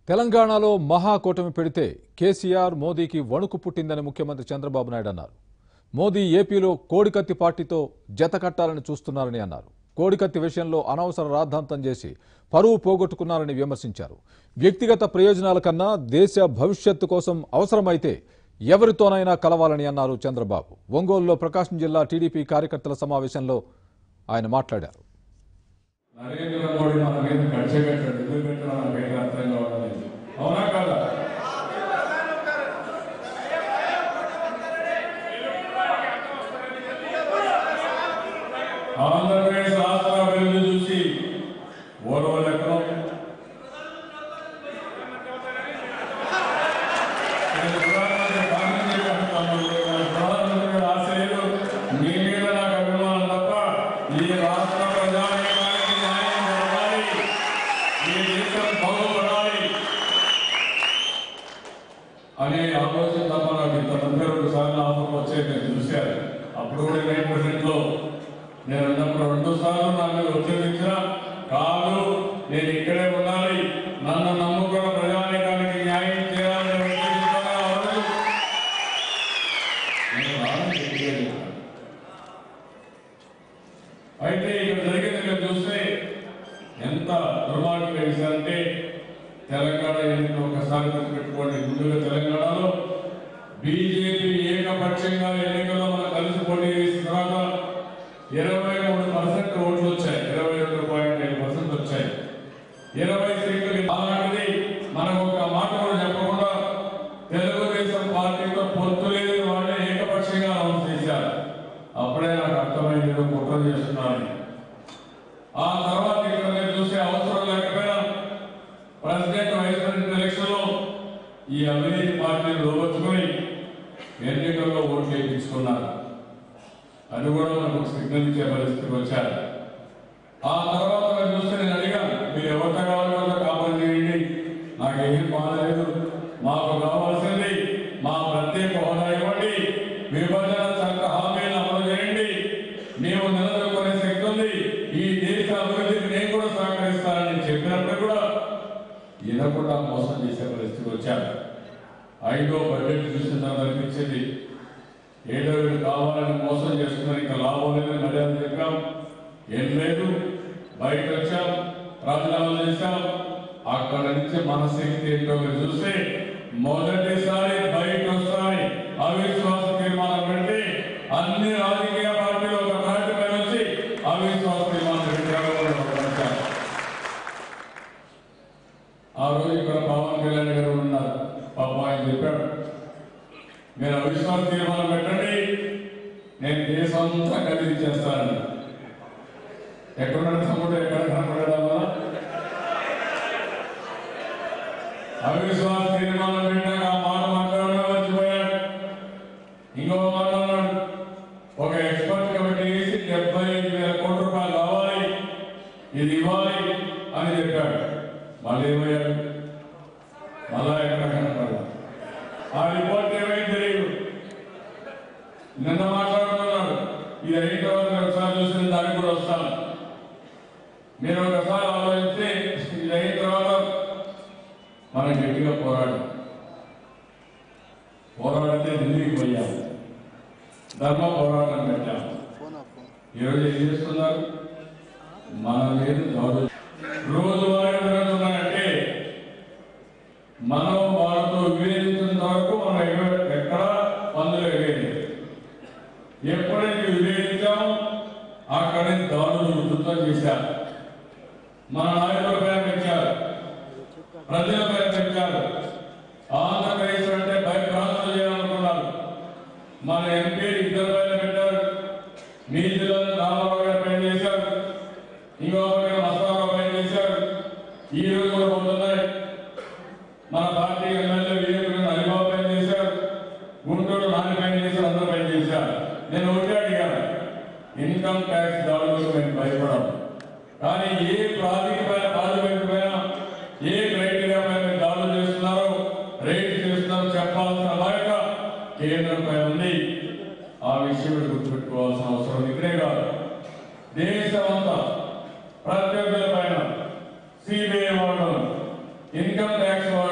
తెలంగాణలో మహాకూటమి పెడితే కేసీఆర్ మోదీకి వణుకు పుట్టిందని ముఖ్యమంత్రి చంద్రబాబు నాయుడు అన్నారు మోదీ ఏపీలో కోడికత్తి పార్టీతో జత కట్టాలని చూస్తున్నారని అన్నారు కోడికత్తి విషయంలో అనవసర రాద్ధాంతం చేసి పరువు పోగొట్టుకున్నారని విమర్శించారు వ్యక్తిగత ప్రయోజనాల కన్నా దేశ భవిష్యత్తు కోసం అవసరమైతే ఎవరితోనైనా కలవాలని అన్నారు చంద్రబాబు ఒంగోలులో ప్రకాశం జిల్లా టీడీపీ కార్యకర్తల సమావేశంలో ఆయన మాట్లాడారు నరేంద్ర మోడీ మన మీద కక్ష పెట్టాడు ఎందుకు పెట్టాడో నాకైతే అర్థం కావడం లేదు అవునా కాదా ఆంధ్రప్రదేశ్ రాష్ట్ర అభివృద్ధి చూసి ఓర్వలెక్కడం నేను ప్రధానమంత్రి కాంగ్రెస్ అంటున్నాను. ప్రధానమంత్రి గారి ఆశయాలు మీ మీద నాకు అభిమానం తప్ప ఈ రాష్ట్ర ప్రజానీకానికి న్యాయం జరగాలి ఈ దేశం బాగుపడాలి అనే ఆలోచన తప్ప నాకు ఇంత ముందే రెండు సార్లు ఆఫర్ వచ్చేది నేను చూశాను అప్పుడు కూడా నైన్ పర్సెంట్ లో నేను అన్నప్పుడు రెండు సార్లు నన్ను ఉద్యోగించిన కాదు నేను ఇక్కడే ఉండాలి నన్ను నమ్ముకున్న ప్రజానీకానికి న్యాయం చేయాలని ఉద్దేశించిన ఆ రోజు నేను రానని చెప్పాను. అయితే ఇక్కడ జరిగింది మీరు చూస్తే ఎంత దుర్మార్గం వేశారంటే తెలంగాణ ఎన్నికలు ఒకసారి గుర్తుపెట్టుకోండి ముందుగా తెలంగాణలో బీజేపీ ఏకపక్షంగా ఎన్నికల్లో మనం కలిసి పోటీ చేసిన తర్వాత ఇరవై మూడు పర్సెంట్ ఓట్లు వచ్చాయి ఇరవై రెండు పాయింట్ ఐదు పర్సెంట్ వచ్చాయి ఇరవై సీట్లు అలాంటిది మనకు ఒక మాట కూడా చెప్పకుండా తెలుగుదేశం పార్టీతో పొత్తు లేని వాళ్ళే ఏకపక్షంగా అనౌన్స్ చేశారు అప్పుడే నాకు అర్థమైంది ఏదో కుట్ర చేస్తున్నారని ఆ తర్వాత ఇక్కడ నేను చూసే అవసరం లేకపోయినా ప్రెసిడెంట్ వైస్ ప్రెసిడెంట్ ఎలక్షన్ లో ఈ అవినీతి పార్టీని లోపరుచుకొని ఎన్నికల్లో ఓట్లు వేయించుకున్నారు అది కూడా మనకు సిగ్నల్ ఇచ్చే పరిస్థితికి వచ్చారు ఆ తర్వాత నేను చూస్తే నేను అడిగాను మీరు ఎవరితో కావాలి వాళ్ళతో కాపాడు చేయండి నాకేం బాధలేదు మాకు కావాల్సింది మా ప్రత్యేక హోదా ఇవ్వండి విభజన చట్ట హామీలను అమలు చేయండి మేము నిలదొక్కునే శక్తి ఉంది ఈ దేశ అభివృద్ధికి నేను కూడా సహకరిస్తానని చెప్పినప్పుడు కూడా వినకుండా మోసం చేసే పరిస్థితికి వచ్చారు ఐదో బడ్జెట్ చూసిన తర్వాత అనిపించింది ఏడో ఏడు కావాలని మోసం చేస్తున్నారు ఇంకా లాభం లేదని మర్యాద చెప్పాం ఏం లేదు బయట వచ్చాం రాజీనామా చేశాం అక్కడ నుంచి మన శక్తి ఏంటో మీరు చూస్తే మొదటిసారి బయట వస్తాయి అవిశ్వాస తీర్మానం పెట్టి అన్ని రాజకీయ పార్టీలు ఒక తాటి మీద వచ్చి అవిశ్వాస తీర్మానం పెట్టారు ఆ రోజు ఇక్కడ పవన్ కళ్యాణ్ గారు ఉన్నారు పాప ఆయన చెప్పాడు మీరు అవిశ్వాస తీర్మానం పెట్టండి నేను దేశం అంతా కదిలించేస్తాను ఎక్కడున్నాడు తమ్ముడు ఎక్కడ కనపడదా అవిశ్వాస తీర్మానం పెట్టాక ఆ మాట మాట్లాడడం మర్చిపోయాడు ఇంకో మాట అన్నాడు ఒక ఎక్స్పర్ట్ కమిటీ వేసి డెబ్బై ఐదు వేల కోట్ల రూపాయలు కావాలి ఇది ఇవ్వాలి అని చెప్పాడు మళ్ళీ ఏమయ్యాడు మళ్ళా ఎక్కడ కనపడదా ఆ రిపోర్ట్ ఏమైంది తెలియదు నిన్న మాట్లాడుతున్నాడు ఇది అయిన తర్వాత నేను ఒకసారి చూసిన దానికి కూడా వస్తాను మీరు ఒకసారి ఆలోచిస్తే ఇది అయిన తర్వాత మనం గట్టిగా పోరాడు పోరాడితే ఢిల్లీకి పోయాము ధర్మ పోరాటం పెట్టాము ఈరోజు ఏం చేస్తున్నారు మన మీద దాడులు రోజువారీ జరుగుతున్నాయంటే మనం వాళ్ళతో వివేచించిన వరకు మనం ఎగ- ఎక్కడ పనులు ఎగేది ఎప్పుడైతే వివేచించామో అక్కడి దాడులు ఉధృతం చేశారు మన నాయకుల పేరు పెంచారు ప్రజల పేరు పెంచారు ఆంధ్రప్రదేశ్ అంటే భయభ్రాంతులు చేయాలనుకున్నారు మన ఎంపీ ఇద్దరు పైన పెట్టారు మీ జిల్లాలో రామారావు గారు పైన చేశారు ఇంకో పక్కన మస్తారావు పైన చేశారు ఈ రోజు కూడా పోతున్నాయి మన పార్టీ ఎమ్మెల్యే వీరులు హరిబాబు పైన చేశారు గుంటూరు నాని పైన చేశారు అందరూ పైన చేశారు నేను ఒకటే అడిగాను ఇన్కమ్ ట్యాక్స్ దాడులకు మేము భయపడం కానీ ఏ ప్రాతిపైన ప్రాతిపదికపైన ఏ క్రైటీరియా పైన మీరు దాడులు చేస్తున్నారో రేట్ చేస్తున్నారో చెప్పాల్సిన బాధ్యత కేంద్రంపై ఉంది ఆ విషయం మీరు గుర్తుపెట్టుకోవాల్సిన అవసరం ఇక్కడే కాదు దేశమంతా ప్రత్యర్థుల పైన సిబిఐ వాళ్ళు ఇన్కమ్ ట్యాక్స్ వాళ్ళు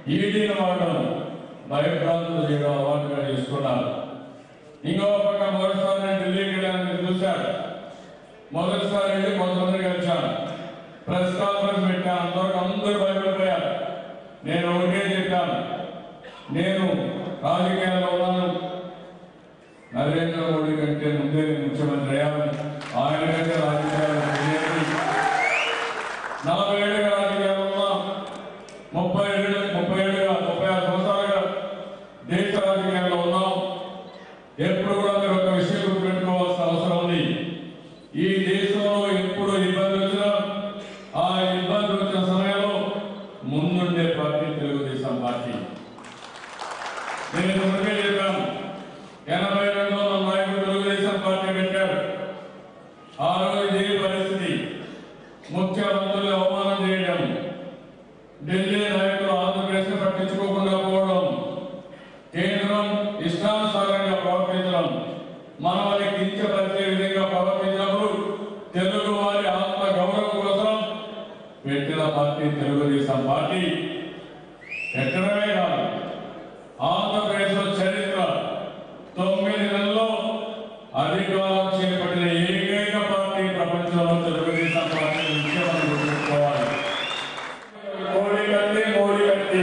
ఈడీని వాడడం భయభ్రాంతులు చేయడం అలవాటుగా చేసుకున్నారు ఇంకో పక్క మొదటిసారి నేను ఢిల్లీకి వెళ్ళాను చూశాను మొదటిసారి వెళ్ళి కొంతమంది కలిశాను ప్రెస్ కాన్ఫరెన్స్ పెట్టాను అంతవరకు అందరూ భయపడిపోయారు నేను ఒకటే చెప్పాను నేను రాజకీయాల్లో ఉన్నాను నరేంద్ర మోడీ కంటే ముందే నేను ముఖ్యమంత్రి అయ్యాను ఆయన కంటే రాజకీయాలు తెలియదు నలభై ఏళ్ళుగా రాజకీయాలు ఉన్నా ముప్పై ఏళ్ళు ముప్పై ఏళ్ళుగా ముప్పై ఆరు సంవత్సరాలుగా దేశ రాజకీయాల్లో ఉన్నాం ఎప్పుడు కూడా మీరు ఒక విషయం గుర్తుపెట్టుకోవాల్సిన అవసరం ఉంది ఈ దేశంలో ఎప్పుడు ఇబ్బంది వచ్చినా ఆ ఇబ్బంది వచ్చిన సమయంలో ముందుండే పార్టీ తెలుగుదేశం పార్టీ నేను ఇప్పటికే చెప్పాను ఎనభై రెండులో నా నాయకుడు తెలుగుదేశం పార్టీ పెట్టాడు ఆ రోజు ఇదే పరిస్థితి ముఖ్యమంత్రులు అవమానం చేయడం ఢిల్లీ నాయకులు ఆంధ్రప్రదేశ్ పట్టించుకోకుండా పోవడం కేంద్రం ఇష్టానుసారంగా ప్రవర్తించడం మనల్ని కించపరిచే విధంగా ప్రవర్తించినప్పుడు తెలుగు వారి ఆత్మ గౌరవం కోసం పెట్టిన పార్టీ తెలుగుదేశం పార్టీ ఎక్కడమే కాదు ఆంధ్రప్రదేశ్ లో చరిత్ర తొమ్మిది నెలల్లో అధికారం చేపట్టిన ఏకైక పార్టీ ప్రపంచంలో తెలుగుదేశం పార్టీ విషయం మనం గుర్తుంచుకోవాలి మోడీ కత్తి మోడీ కత్తి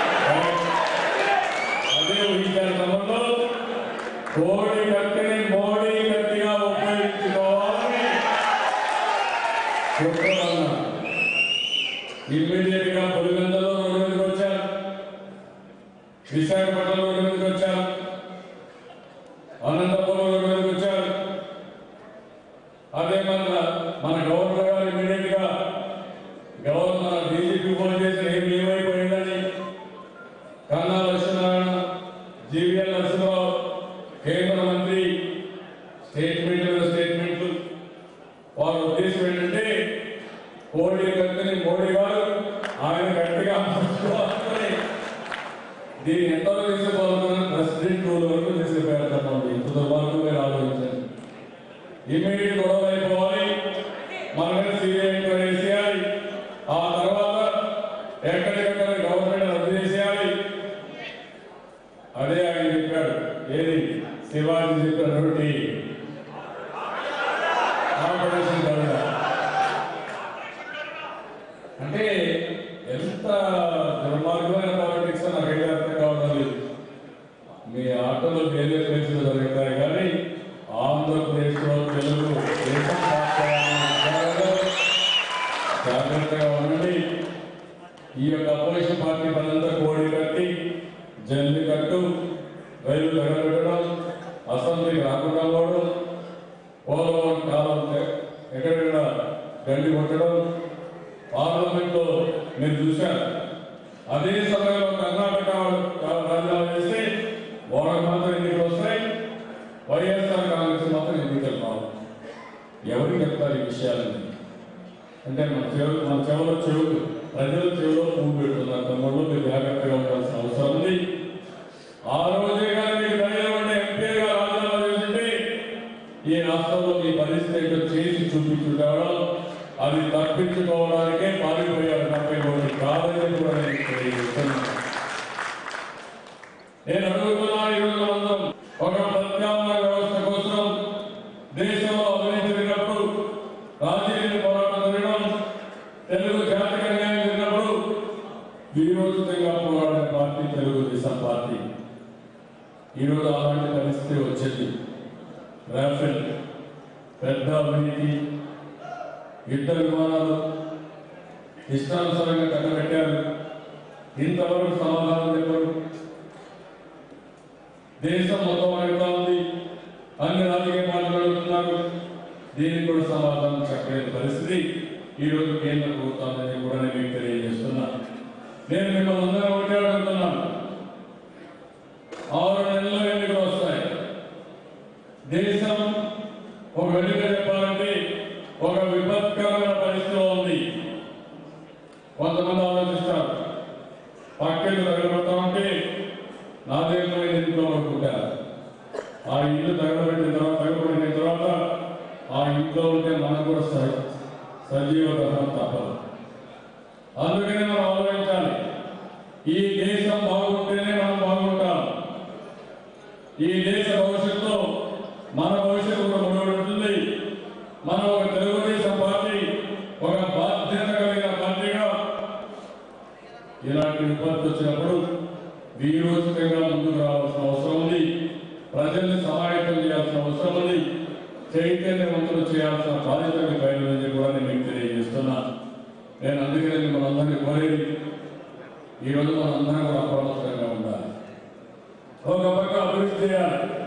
అదే ఊహించిన క్రమంలో మోడీ కత్తిని మోడీ కత్తిగా ఉపయోగించుకోవాలని చెప్తున్నా ఇమ్మీడియట్ గా పులివెందులో రోడ్డు మీదకి వచ్చారు విశాఖపట్నం రోడ్డు మీదకి వచ్చారు అనంతపురం రోడ్డు మీదకి వచ్చారు అదే మన మన గవర్నర్ గారు ఇమ్మీడియట్ గా గవర్నర్ డీజీపీ ఫోన్ చేసి ఏమి ఏమైపోయిందని కన్నా లక్ష్మీనారాయణ జీవీఎల్ నరసింహరావు కేంద్ర మంత్రి స్టేట్మెంట్లు స్టేట్మెంట్లు వారి ఉద్దేశం ఏంటంటే మోడీ కత్తిని మోడీ గారు ఆయన గట్టిగా పట్టుకోవాలని దీన్ని ఎంతవరకు తీసుకుపోవాలని ప్రెసిడెంట్ రూల్ వరకు తీసుకుపోయారు ఇంత దుర్మార్గం మీరు ఆలోచించండి ఇమీడియట్ గొడవ అయిపోవాలి మన మీద సిబిఐ ఎంక్వైరీ చేయాలి ఆ తర్వాత ఎక్కడికక్కడ గవర్నమెంట్ రద్దు చేసేయాలి అదే ఆయన చెప్పాడు ఏది శివాజీ చెప్పినటువంటి ఆపరేషన్ కవిత అంటే ఎంత దుర్మార్గమైన పాలిటిక్స్ నాకైతే అర్థం కావడం లేదు మీ ఆటలు వేరే ప్లేసులు జరుగుతాయి కానీ ఆంధ్రప్రదేశ్లో తెలుగు దేశం కాపాడాలనే జాగ్రత్తగా ఉండండి ఈ యొక్క అపోజిషన్ పార్టీ పనంతా కోడి కట్టి జల్లి కట్టు రైలు తగలబెట్టడం అసెంబ్లీకి రాకుండా పోవడం పోలవరం కాలం ఎక్కడెక్కడ గండి కొట్టడం పార్లమెంట్ లో మీరు చూశారు అదే సమయంలో కర్ణాటక వాళ్ళు రాజీనామా చేస్తే వాళ్ళకి మాత్రం ఎన్నికలు వస్తాయి వైఎస్ఆర్ కాంగ్రెస్ మాత్రం ఎన్నికలు రావు ఎవరికి చెప్తారు ఈ విషయాలని అంటే మన చెవులు మన చెవులో చెవులు ప్రజల చెవులో పువ్వు పెడుతున్నారు తమ్ముళ్ళు మీరు జాగ్రత్తగా ఉండాల్సిన అవసరం ఉంది ఆ రోజే కానీ మీకు ధైర్యం ఉండే ఎంపీగా రాజీనామా చేస్తుంటే ఈ రాష్ట్రంలో మీ పరిస్థితి ఏంటో చేసి చూపించుంటాడో అది తప్పించుకోవడానికే పారిపోయారు తప్ప ఇంకోటి కాదని కూడా నేను తెలియజేస్తున్నాను. నేను అడుగుతున్నా ఈరోజు అందరం ఒక ప్రత్యామ్నాయ వ్యవస్థ కోసం దేశంలో అవినీతి జరిగినప్పుడు రాజకీయ పోరాటం జరగడం తెలుగు జాతికి న్యాయం జరిగినప్పుడు వీరోచితంగా పోరాడిన పార్టీ తెలుగుదేశం పార్టీ ఈరోజు అలాంటి పరిస్థితి వచ్చింది రాఫెల్ పెద్ద అవినీతి యుద్ధ విమానాలు ఇష్టానుసారంగా కట్టబెట్టారు ఇంతవరకు సమాధానం చెప్పరు దేశం మొత్తం అడుగుతా ఉంది అన్ని రాజకీయ పార్టీలు అడుగుతున్నారు దీనికి కూడా సమాధానం చెప్పలేని పరిస్థితి ఈ రోజు కేంద్ర ప్రభుత్వాన్ని కూడా నేను మీకు తెలియజేస్తున్నా నేను మిమ్మల్ని అందరూ ఒకటే అడుగుతున్నాను ఆరు నెలల్లో ఎన్నికలు వస్తాయి దేశం ఒక వెనుక చెప్పాలంటే ఒక విపత్కరమైన పరిస్థితిలో ఉంది కొంతమంది ఆలోచిస్తారు పక్కలు తగలబెడతామంటే నా దేశంలో ఇంట్లో అనుకుంటారు ఆ ఇల్లు తగలబెట్టిన తర్వాత తగలబెట్టిన తర్వాత ఆ ఇంట్లో ఉంటే మనకు కూడా స- సజీవ దహనం తప్పదు అందుకని మనం ఆలోచించాలి ఈ దేశం బాగుంటేనే మనం బాగుంటాం ఈ దేశ భవిష్యత్తులో మన భవిష్యత్తు కూడా ముడిపడి ఉంటుంది మనం ఒక తెలుగుదేశం పార్టీ ఒక బాధ్యత కలిగిన పార్టీగా ఇలాంటి విపత్తు వచ్చినప్పుడు వీరోచితంగా ముందుకు రావాల్సిన అవసరం ఉంది ప్రజల్ని సమాయత్తం చేయాల్సిన అవసరం ఉంది చైతన్యవంతులు చేయాల్సిన బాధ్యత మీ పైన ఉందని కూడా నేను మీకు తెలియజేస్తున్నా నేను అందుకనే మిమ్మల్ని అందరినీ కోరేది ఈరోజు మనందరం కూడా అప్రమత్తంగా ఉండాలి ఒక పక్క అభివృద్ధి చేయాలి